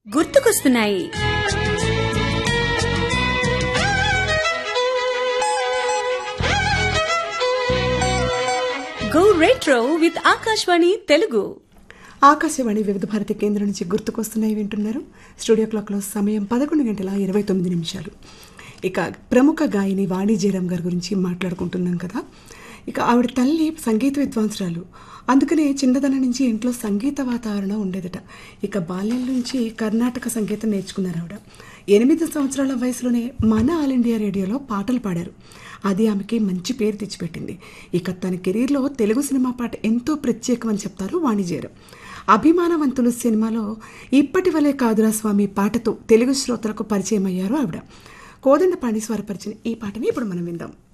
గుర్తుకొస్తున్నాయి go retro with Akashvani Telugu Akashvani Vividh Bharati కేంద్రం నుంచి గుర్తుకొస్తున్నాయి వింటున్నారు స్టూడియో క్లాక్లో సమయం పదకొండు గంటల ఇరవై తొమ్మిది నిమిషాలు ఇక ప్రముఖ గాయని వాణి జయరాం గారి గురించి మాట్లాడుకుంటున్నాం కదా ఇక ఆవిడ తల్లి సంగీత విద్వాంసురాలు అందుకనే చిన్నదనం నుంచి ఇంట్లో సంగీత వాతావరణం ఉండేదట ఇక బాల్యం నుంచి కర్ణాటక సంగీతం నేర్చుకున్నారు ఆవిడ ఎనిమిది సంవత్సరాల వయసులోనే మన ఆల్ ఇండియా రేడియోలో పాటలు పాడారు అది ఆమెకి మంచి పేరు తెచ్చిపెట్టింది ఇక తన కెరీర్లో తెలుగు సినిమా పాట ఎంతో ప్రత్యేకమని చెప్తారు వాణిజ్యరం అభిమానవంతులు సినిమాలో ఇప్పటి వలే కాదురా స్వామి పాటతో తెలుగు శ్రోతలకు పరిచయం అయ్యారు ఆవిడ కోదండ పాండి స్వరపరిచిన ఈ పాటని ఇప్పుడు మనం విందాం